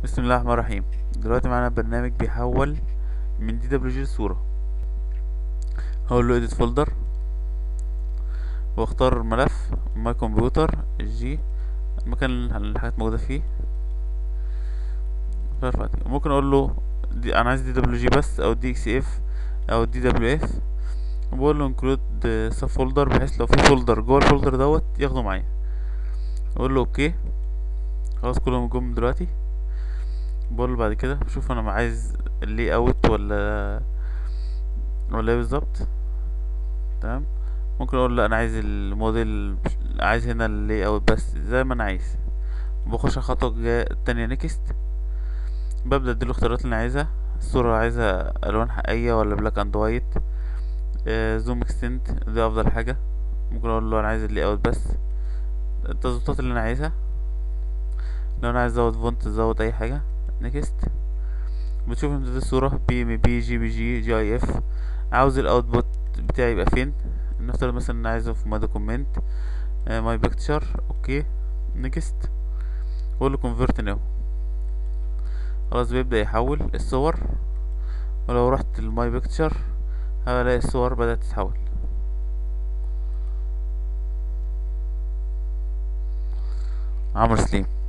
بسم الله الرحمن الرحيم دلوقتي معانا برنامج بيحول من دي دبليو جي لصورة هقول له edit folder واختار ملف ماي كمبيوتر الجي المكان اللي الحاجات موجودة فيه اختار فاتي ممكن اقول له دي انا عايز دي دبليو جي بس او دي اكس اف او دي دبليو اف وبقول له include sub folder بحيث لو في فولدر جوه الفولدر دوت ياخده معايا اقول له اوكي خلاص كلهم جم دلوقتي بقول بعد كده بشوف انا عايز اللي اوت ولا ولا ايه بالظبط تمام ممكن اقول لا انا عايز الموديل عايز هنا اللي اوت بس زي ما انا عايز بخش الخطوه التانية نيكست ببدا اديله الاختيارات اللي انا عايزها الصوره عايزها الوان حقيقيه ولا بلاك اند وايت زوم اكستنت دي افضل حاجه ممكن اقول له انا عايز اللي اوت بس التظبيطات اللي انا عايزها لو انا عايز ازود فونت ازود اي حاجه نيكست بتشوف انت دي الصورة بي ام بي جي بي جي جي اي اف عاوز الاوتبوت بتاعي يبقى فين نفترض مثلا ان عايزه في ماي دوكومنت ماي بيكتشر اوكي نيكست واقول له كونفرت ناو خلاص بيبدأ يحول الصور ولو رحت الماي بيكتشر هلاقي الصور بدأت تتحول عمرو سليم